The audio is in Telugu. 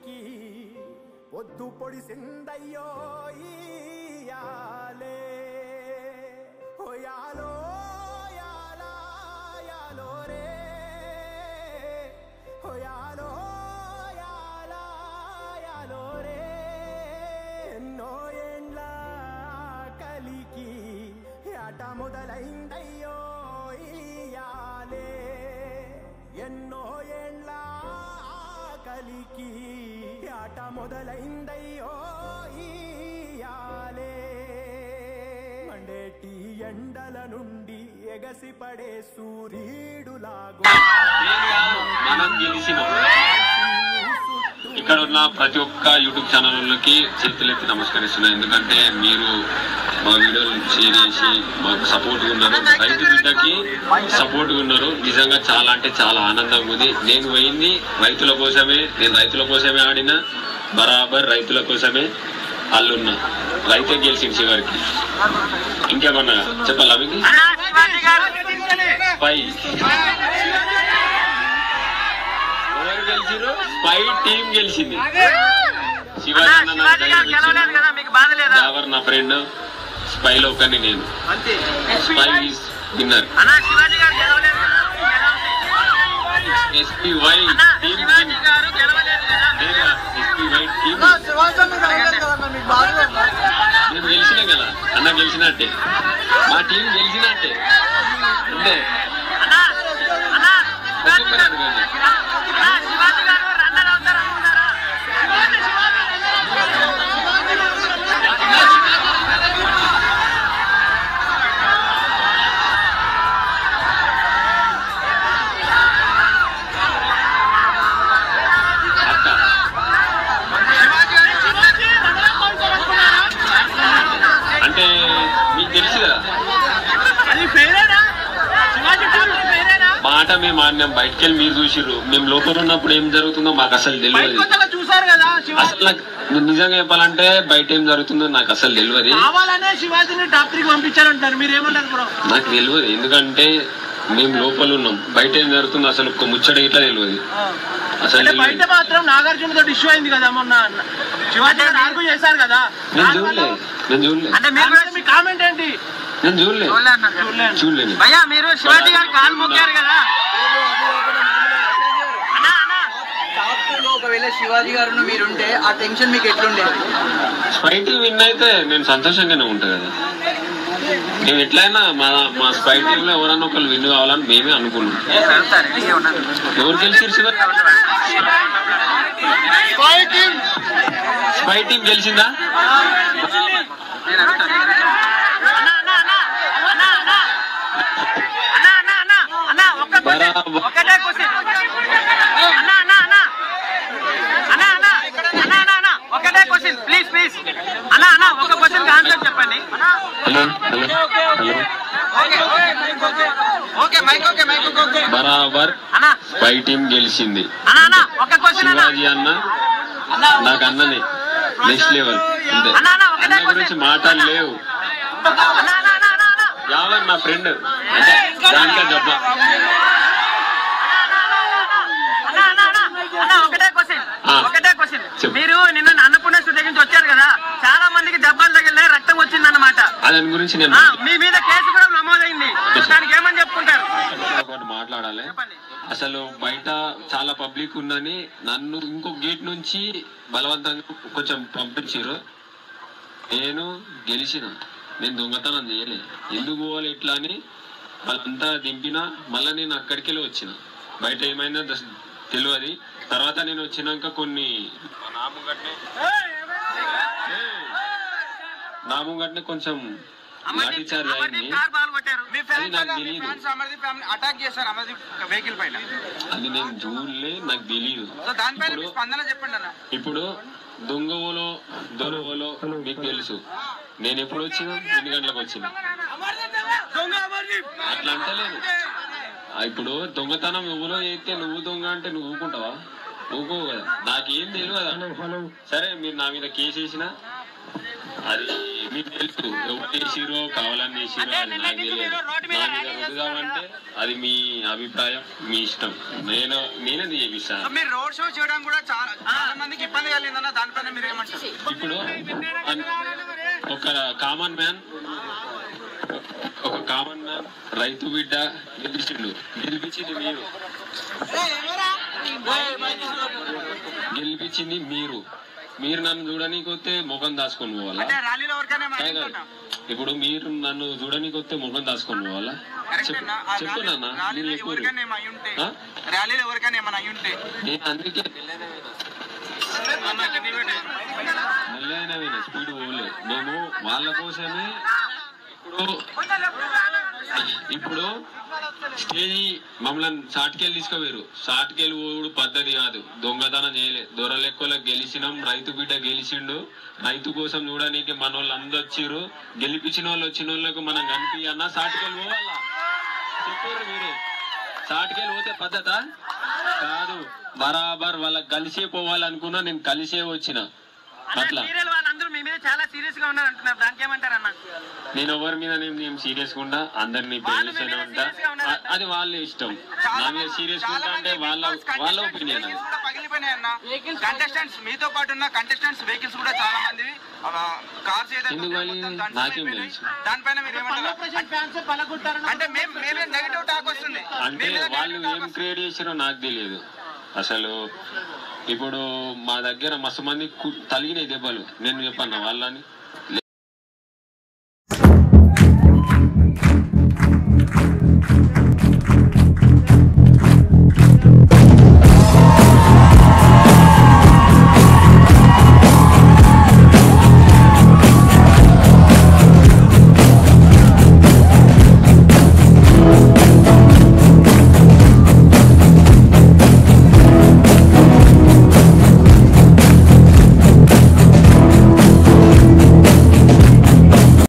కలికి పొద్దు పొడిసిందయ్యో ఈయాలే ఓయాలో యాలా యాలో రే ఓయాలో యాలా యాలో రే ఎన్నో ఏండ్ల కలికి ఆట మొదలైందయ్యో ఇయాలే ఎన్నో ఏండ్ల కలికి ఆట మొదలైందయ్యో ఇయాలే మండేటి ఎండల నుండి ఎగసిపడే సూర్యుడులాగు మనం గెలిచినాం ఇక్కడ ఉన్న ప్రతి ఒక్క యూట్యూబ్ ఛానళ్ళకి చేతులెత్తి నమస్కరిస్తున్నాను ఎందుకంటే మీరు మా వీడియోలు షేర్ చేసి మాకు సపోర్ట్ ఉన్నారు రైతు బిడ్డకి సపోర్ట్ ఉన్నారు నిజంగా చాలా అంటే చాలా ఆనందంగా ఉంది నేను పోయింది రైతుల కోసమే నేను రైతుల కోసమే ఆడిన బరాబర్ రైతుల కోసమే అల్లున్నా రైతే గెలిచింది చివరికి ఇంకేమన్నా చెప్పాలా మీకు పై ఎవరు గెలిచిరు స్పై టీం గెలిచింది శివాజీ అన్న నాకు శివాజీ గారు ధైర్యం గెలవలేదు ఇచ్చిండు. కదా మీకు బాధ లేదా జావర్ నా ఫ్రెండ్ స్పై లో ఒకరిని నేను అంతే స్పై విన్నర్ అన్నా శివాజీ గారు గెలవలేదు కదా మీకు ఎలా ఉంది? ఎస్పీ వై అన్నా టీం శివాజీ గారు గెలవలేదు కదా ఎస్పీ వై టీం మేము గెలిచినాం కదా అన్న గెలిచినట్టే మా టీం గెలిచినట్టే అంతే అన్నా అన్నా శివాజీ ఒక్కొక్కరు గారు అడగండి. అన్నా శివాజీ గారు రన్నర్ అవుతారు అనుకున్నారా అక్క అంటే మీకు తెలుసు కదా అది ఫెయిలేనా శివాజీ ఠాకూర్ ఫెయిలేనా మాట మేము ఆడినాం బయటకు వెళ్ళి మీరు చూసిర్రు మేము లోపల ఉన్నప్పుడు ఏం జరుగుతుందో మాకు అసలు బయట తెలియదు కొత్తగా చూసారు కదా శివాజీ అసలు నాకు నేను నిజంగా చెప్పాలంటే బయట ఏం జరుగుతుందో నాకు అసలు తెలియదు కావాలనే శివాజీని టాప్ త్రీకి పంపించారంటారు మీరు ఏమంటారు బ్రో నాకు తెలియదు ఎందుకంటే మేము లోపల ఉన్నాం బయట ఏం జరుగుతుందో అసలు ఒక్క ముచ్చట ఇట్లా తెలియదు అసలు అంటే బయట తెలియదు. మాత్రం నాగార్జున తోటి ఇష్యూ అయింది కదా మొన్న శివాజీ గారు ఆర్గ్యూ చేశారు కదా నేను చూడలే నేను చూడలే అంటే మీరు కూడా మీ కామెంట్ ఏంటి నేను చూడలే చూడలేను భయ్యా మీరు శివాజీ గారు కాలు మొక్కారు కదా అన్నా అన్నా టాప్ టూ లో ఒకవేళ శివాజీ గారు మీరుంటే ఆ టెన్షన్ మీకు ఎట్లుండేది స్పైటీ విన్ అయితే నేను సంతోషంగానే ఉంటా కదా మేము ఎట్లయినా మా మా స్పై టీంలో ఎవరన్నా ఒకళ్ళు విన్ కావాలని మేమే అనుకున్నాం ఎవరు గెలిచారు శివ స్పై టీం గెలిచిందా అన్నా అన్నా అన్నా అన్నా అన్నా అన్నా అన్నా అన్నా ఒక్క క్వశ్చన్ బరాబర్. ఒకటే క్వశ్చన్ అన్నా అన్నా అన్నా అన్నా అన్నా అన్నా అన్నా అన్నా ఒకటే క్వశ్చన్ ప్లీజ్ ప్లీజ్ అన్నా అన్నా ఒక క్వశ్చన్ ఆన్సర్ చెప్పండి hello hello hello okay mike okay mike okay బరాబర్ అన్నా స్పై టీం గెలిచింది అన్నా అన్నా ఒక క్వశ్చన్ అన్నా శివాజీ అన్న నాకు అన్ననే నెక్స్ట్ లెవెల్ అంతే అన్న, అన్న, ఒకటే అన్న గురించి మాటలు లేవు అన్నా అన్నా అన్నా అన్నా అన్నా యావర్ నా ఫ్రెండ్ అంటే దానికే దెబ్బ అన్నా, అన్నా, అన్నా, అన్నా, ఒకటే క్వశ్చన్ ఆ. ఒకటే క్వశ్చన్ చెప్పు. మీరు నిన్న అన్నపూర్ణ స్టూడియో నుంచి వచ్చారు కదా చాలా మందికి దెబ్బలు తగిలినాయి రక్తం వచ్చింది అన్నమాట దాని గురించి నేను మీ మీద కేసు కూడా నమోదైంది దానికి ఏమని చెప్పుకుంటారు ఒకటి మాట్లాడాలి చెప్పండి అసలు బయట చాలా పబ్లిక్ ఉందని నన్ను ఇంకో గేట్ నుంచి బలవంతంగా కొంచెం పంపించారు నేను గెలిచిన నేను దొంగతనం చేయలే ఎందుకు పోవాలి ఇట్లా అని వాళ్ళంతా దింపిన మళ్ళీ నేను అక్కడికి వెళ్ళి వచ్చిన బయట ఏమైందో దస్- తెలియదు తర్వాత నేను వచ్చినాక కొన్ని నాముగట్నే నాముగట్నే కొంచెం లాఠీ చార్జ్ అయింది కార్ బాల్ కొట్టారు మీ అది నాకు తెలియదు అమర్దీప్ ఫ్యామిలీ అటాక్ చేశారు అమర్దీప్ వెహికల్ పైన అది నేను చూడలే నాకు తెలియదు సో దానిపైన మీ ఇప్పుడు స్పందన చెప్పండి అన్న ఇప్పుడు దొంగవోలో దొరవలో మీకు తెలుసు నేను ఎప్పుడు వచ్చినా ఎన్ని గంటలకు వచ్చినా అట్లా అంటలేదు ఆ, ఇప్పుడు దొంగతనం ఎవరో అయితే నువ్వు దొంగ అంటే నువ్వు ఊకుంటావా ఊకోవు కదా నాకేం తెలియదు సరే మీరు నా మీద కేసు వేసినా అది మీకు తెలుసు ఎవరు చేసిరో కావాలని చేసిరో అంటే అది నాకు నిన్నటి నుంచి తెలియదు మీరు రోడ్డు మీద నా ర్యాలీ మీద చేస్తున్నారు రుద్దుదామంటే అది మీ అభిప్రాయం మీ ఇష్టం నేను నేనేది చేపిస్తాను సో మీరు రోడ్ షో చేయడం కూడా చాలా చాలా మందికి ఇబ్బంది కలిగిందన్న దానిపైన మీరు ఏమంటారు ఇప్పుడు అన్- ఒక కామన్ మ్యాన్ ఒక కామన్ మ్యాన్ రైతు బిడ్డ గెలిచిండు గెలిపించింది మీరు గెలిపించింది మీరు మీరు నన్ను చూడనీకి వస్తే ముఖం దాచుకొని పోవాలా అంటే ర్యాలీలో ఎవరికైనా ఏమైనా కాదు. అయిందంట? ఇప్పుడు మీరు నన్ను చూడనీకి వస్తే ముఖం దాచుకొని పోవాలా కరెక్ట్ చెప్పు అన్న. ఆ చెప్పు ర్యాలీ- నాన్న ర్యాలీలో మీరు చెప్పు ఎవరికైనా ఏమైనా అయి ఉంటే ఆ? ర్యాలీలో ఎవరికైనా ఏమైనా అయి ఉంటే నేను అందుకే మెల్లైన స్పీడ్ పోలే మేము వాళ్ళ కోసమే ఇప్పుడు ఇప్పుడు స్టేజ్ మమ్మల్ని సాటికెళ్ళి తీసుకోవేరు సాటికెళ్ళి పోడు పద్ధతి కాదు దొంగతనం చేయలే దొరలెక్కలకు గెలిచినాం రైతు బిడ్డ గెలిచిండు రైతు కోసం చూడడానికి మన వాళ్ళు అందరు వచ్చిర్రు గెలిపించిన వాళ్ళు వచ్చిన వాళ్ళకు మనం కనిపించన్నా సాటికెళ్ళి పోవాలా చెప్పారు మీరే సాటికెళ్ళి పోతే పద్ధత కాదు బరాబర్ వాళ్ళకి కలిసే పోవాలనుకున్నా నేను కలిసే వచ్చిన అట్లా సీరియల్ వాళ్ళందరూ మీ మీద చాలా సీరియస్ గా ఉన్నారు అంటున్నారు దానికి ఏమంటారు అన్న నేను ఎవరి మీద నేను నేను సీరియస్ గా అందరినీ వాళ్ళు మీ ప్రేమిస్తూనే మీద ఉంటా serious గా ఉన్నారా? అ- అది వాళ్ళ ఇష్టం చాలా నా మీద మంది- సీరియస్ చాలా ఉంటా అంటే మంది వాళ్ళ Big Boss వాళ్ళ contestants ఒపీనియన్ vehicles కూడా పగిలిపోయినాయి అన్న కంటెస్టెంట్స్ మీతో పాటు ఉన్న కంటెస్టెంట్స్ వెహికల్స్ కూడా చాలా మంది కార్స్ ఏదైతే ఎందుకు ఉన్నాయో పగిలింది? మొత్తం ధ్వంసం నాకేం అయిపోయినాయి. తెలుసు? దానిపైన మీరు ఏమంటారు అంటే మేము మేమే నెగిటివ్ టాక్ వస్తుంది అంటే మీ మీద వాళ్ళు negative talk ఏం వస్తుంది. క్రియేట్ చేసారో నాకు తెలియదు అసలు ఇప్పుడు మా దగ్గర మస్తు మంది కు- తలిగినాయి దెబ్బలు నేను చెప్పన్నా వాళ్ళని